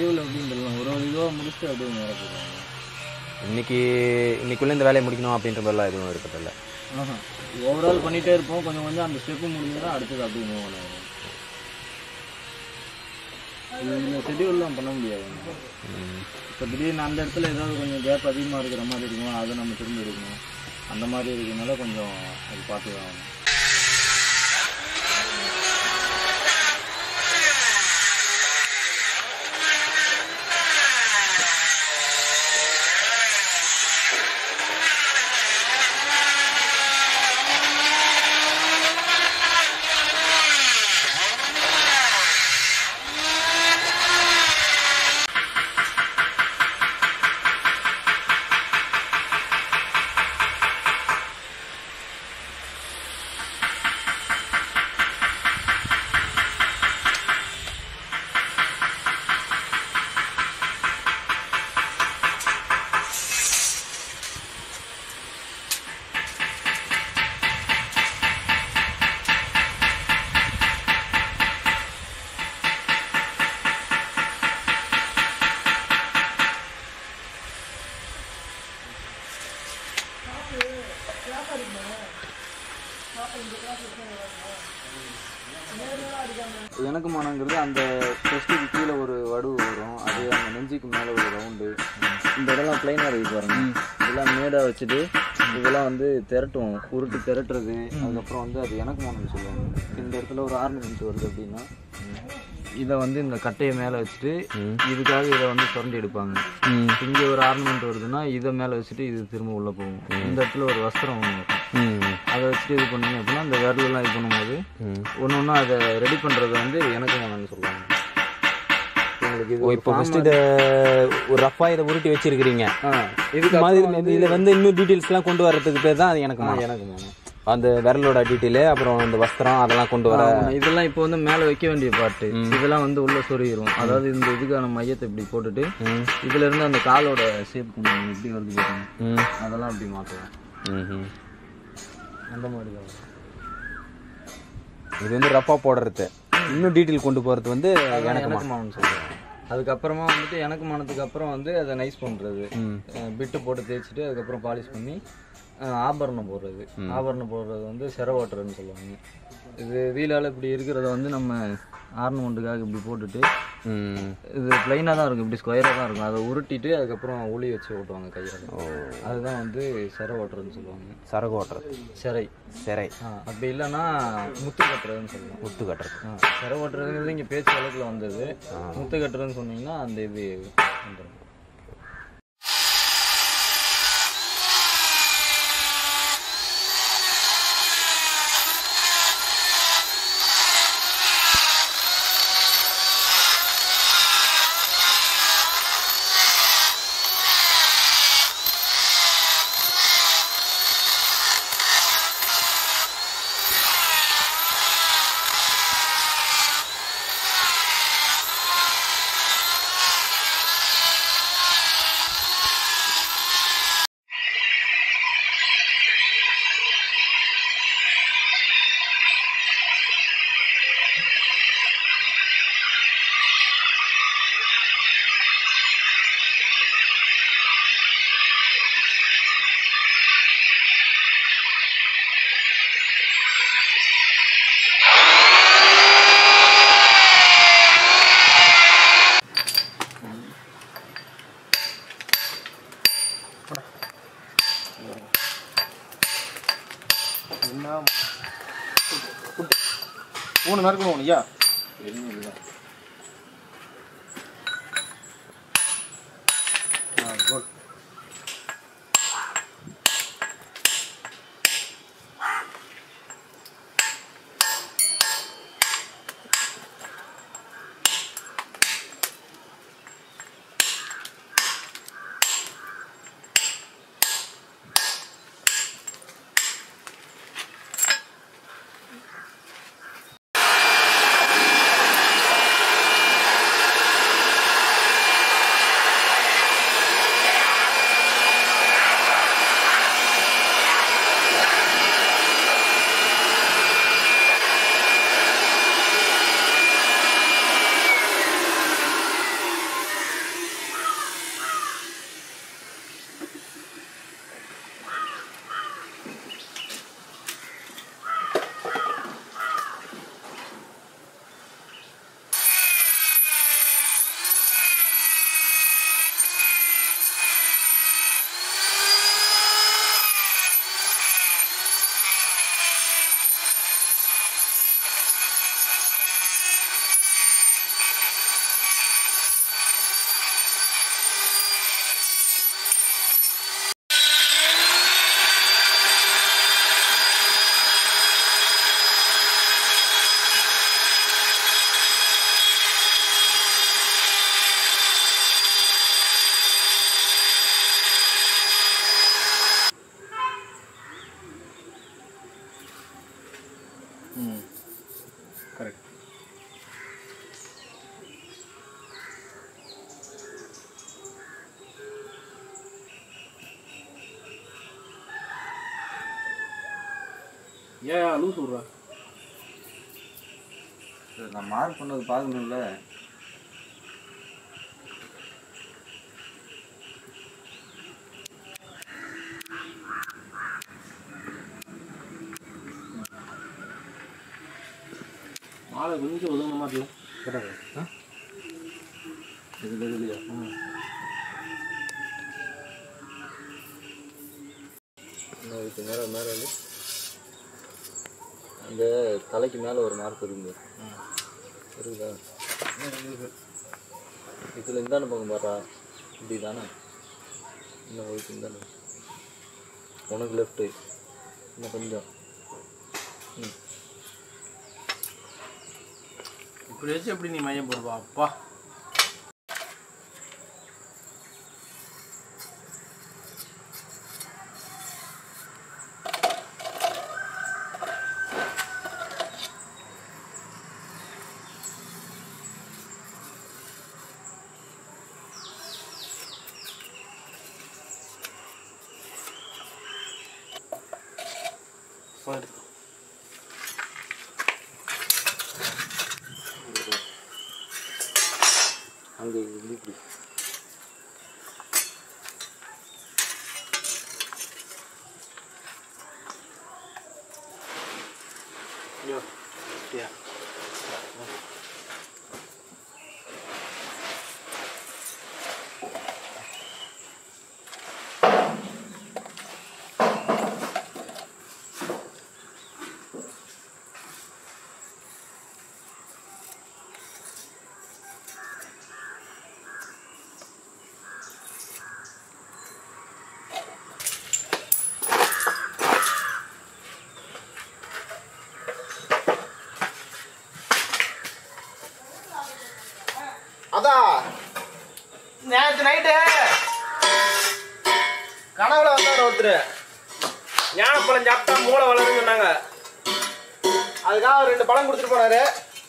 Schedule எப்படின்னு தெரியல ஒரு ஒரு இதுவாக முடிச்சுட்டு அப்படியே நேரம் போடுவாங்க இன்னைக்கு இன்னைக்குள்ளே இந்த வேலையை முடிக்கணும் அப்படின்ற மாதிரிலாம் எதுவும் இருக்கிறதில்ல ஆஹா ஓவரால் பண்ணிகிட்டே இருப்போம் கொஞ்சம் கொஞ்சம் அந்த ஸ்டெப்பு முடிஞ்சதுன்னா அடுத்தது அப்படியே மூவ் ஆகும் இது இந்த ஷெடியூல்லாம் பண்ண முடியாது இப்போ திடீர்னு அந்த இடத்துல ஏதாவது கொஞ்சம் கேப் அதிகமாக இருக்கிற மாதிரி இருக்கும் அதை நம்ம திரும்ப எடுக்கணும் அந்த மாதிரி இருக்கிறதுனால கொஞ்சம் அது பார்த்து தான் ஆகணும் எனக்கு மனங்கிறது அந்த செஸ்ட்டுக்கு கீழே ஒரு வடு வரும் அது அந்த நெஞ்சுக்கு மேலே ஒரு ரவுண்டு இந்த இதெல்லாம் பிளைனாக இருக்கு பாருங்க இதெல்லாம் மேடாக வச்சுட்டு இதெல்லாம் வந்து திரட்டும் உருட்டு திரட்டுறது அதுக்கப்புறம் வந்து அது எனக்கு மனம் சொல்லுவாங்க இந்த இடத்துல ஒரு ஆர்னமெண்ட் வருது அப்படின்னா இதை வந்து இந்த கட்டையை மேலே வச்சுட்டு இதுக்காக இதை வந்து சுரண்டி எடுப்பாங்க இங்கே ஒரு ஆர்னமெண்ட் வருதுன்னா இதை மேலே வச்சுட்டு இது திரும்ப உள்ளே போகும் இந்த இடத்துல ஒரு வஸ்திரம் ஒன்று இருக்கும் அதை வச்சுட்டு இது பண்ணீங்க அப்படின்னா அந்த விரலெல்லாம் இது பண்ணும்போது ஒன்று ஒன்று அதை ரெடி பண்ணுறது வந்து எனக்கு வேணும்னு சொல்லுவாங்க உங்களுக்கு இது ஓ இப்போ ஃபர்ஸ்ட் இதை ஒரு ரஃபாக இதை உருட்டி வச்சிருக்கிறீங்க ஆ இதுக்கு மாதிரி இதில் வந்து இன்னும் டீட்டெயில்ஸ்லாம் கொண்டு வரதுக்கு பேர் தான் அது எனக்கு மனம். எனக்கு வேணும் அந்த விரலோட டீட்டெயிலு அப்புறம் இந்த வஸ்திரம் அதெல்லாம் கொண்டு வர ஆமா, இதெல்லாம் இப்போ வந்து மேலே வைக்க வேண்டிய பாட்டு இதெல்லாம் வந்து உள்ள சொருகிரும் அதாவது இந்த இதுக்கான மையத்தை இப்படி போட்டுட்டு இதுல இருந்து அந்த காலோட ஷேப் கொஞ்சம் இப்படி வருது பாருங்க ம் அதெல்லாம் அப்படி மாற்றுவோம் ம்ஹும். அந்த மாதிரி தான் வரும். இது வந்து ரஃபாக போடுறது இன்னும் டீட்டெயில் கொண்டு போகிறது வந்து எனக்கு எனக்கு மனம் சொல்லுவாங்க அதுக்கப்புறமா வந்துட்டு எனக்கு மனத்துக்கு அப்புறம் வந்து அதை நைஸ் பண்ணுறது பிட்டு போட்டு தேய்ச்சிட்டு அதுக்கப்புறம் பாலிஷ் பண்ணி அஹ், ஆபரணம் போடுறது ஆபரணம் போடுறது வந்து செர ஓட்டுறதுன்னு சொல்லுவாங்க இது வீலால் இப்படி இருக்கிறத வந்து நம்ம ஆர்னமெண்ட்டுக்காக இப்படி போட்டுட்டு ம் இது பிளைனாக தான் இருக்கும் இப்படி ஸ்கொயராக தான் இருக்கும் அதை உருட்டிட்டு அதுக்கப்புறம் உளி வச்சு ஓட்டுவாங்க கையால் அதுதான் வந்து செர ஓட்டுறதுன்னு சொல்லுவாங்க சரகு ஓட்டுறது செரை சிறை ஆ, அப்படி இல்லைன்னா முத்து கட்டுறதுன்னு சொல்லுவாங்க முத்து கட்டுறது ஆ, செர ஓட்டுறதுங்கிறது இங்கே பேச்சு வழக்கில் வந்தது முத்து கட்டுறதுன்னு சொன்னீங்கன்னா அந்த இது வந்துடும் மூணு நறுக்கணும் ஐயா ஆ குட் ஏன் லூஸ் விட்றா சரி, நான் மார்க் பண்ணது பார்க்கணும்ல மாலை கொஞ்சம் ஒதுங்க மாட்டல இதுல இல்லையா இன்னும் இதுக்கு மேலே மேலே வந்து அந்த தலைக்கு மேலே ஒரு மார்க் இருக்கு இருக்குதா இதில் இந்தாண்ட பக்கம் பாரா இப்படி தானே இன்னும் ஒழுக்கு இந்தாண்ட உனக்கு லெஃப்ட்டு இன்னும் கொஞ்சம் ம் இப்படி வச்சு எப்படி நீ மையம் போடுவா அப்பா அங்கே இருந்து இப்படி அதான் நேற்று நைட்டு கனவுல வந்தார் ஒருத்தர் ஞானப்பழம் சாப்பிட்டா மூளை வளருன்னு சொன்னாங்க அதுக்காக ஒரு ரெண்டு பழம் கொடுத்துட்டு போனாரு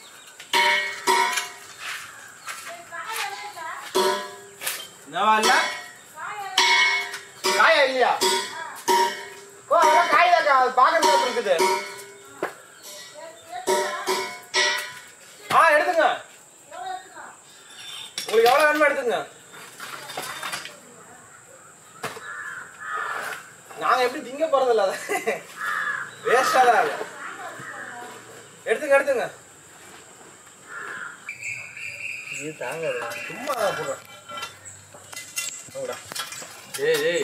என்னவா இல்ல காயா இல்லையா ஓ அதான் காய் தான் அது பார்க்கறது எப்படி இருக்குது ஆ எடுத்துங்க உங்களுக்கு எவ்வளோ வேணுமோ எடுத்துங்க நாங்கள் எப்படி திங்க போகிறதில்ல அதை வேஸ்டாக தான் அது எடுத்துங்க எடுத்துங்க இது தாங்காது சும்மா போடுறேன் போடா ஏய் ஏய்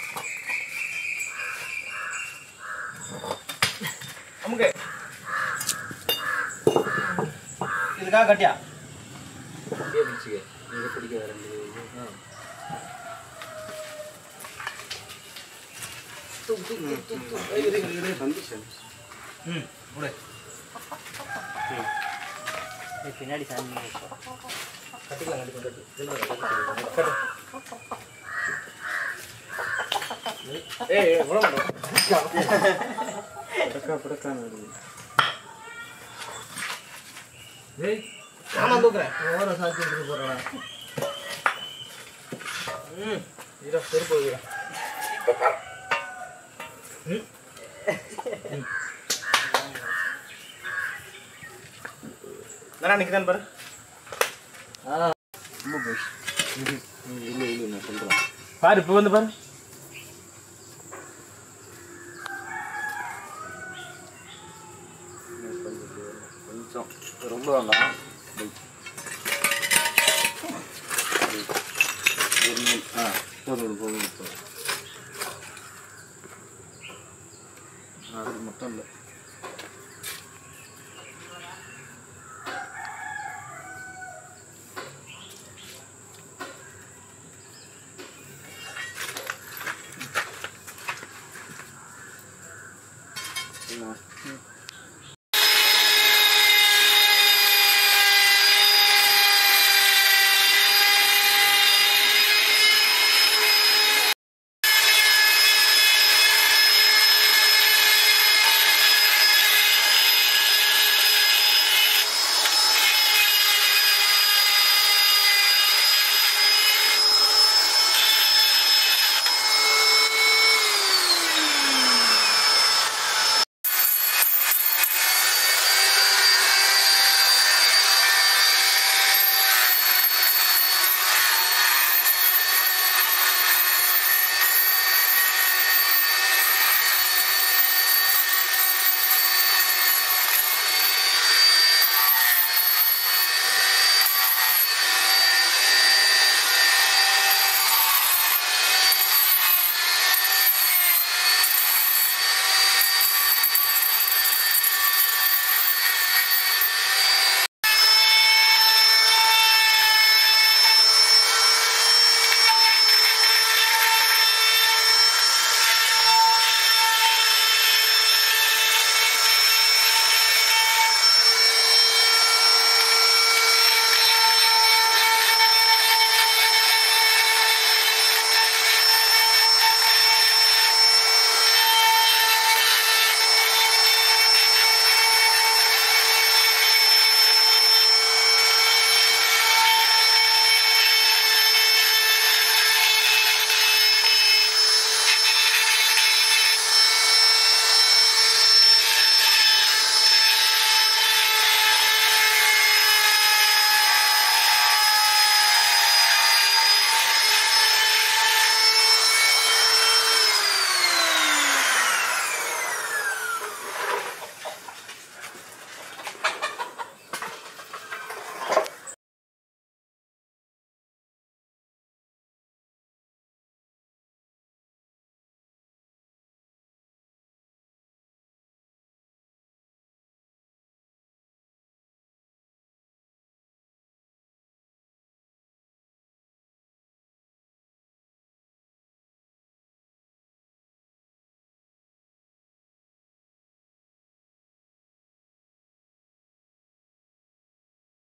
நமக்கு இதுக்காக கட்டியா அப்படியே பிடிச்சிக்க இங்கே பிடிக்க வர ஆ ம் விடு பின்னாடி சாமி கட்டிக்கலாம் கட்டிக்கலாம் கட்டு சின்னதா கட்டு ஏய் ஏய், விட மாட்டோம் படக்கா படக்கான்னு வருது ஏய் நான் தூக்குறேன் ஓர சாத்தி எடுத்து போடுறேன் ம் இதோ செருப்பு வைக்கிறேன் ம். ம். என்னடா நிக்குதான்னு பாரு ஆ ரொம்ப போய் இல்லை இல்லை நான் சொல்கிறேன் பாரு இப்போ வந்து பாரு கொஞ்சம் ரொம்ப வேண்டாம் ஒரு மூணு ஆ போதும் போதும் போதும் அது மட்டும் இல்லை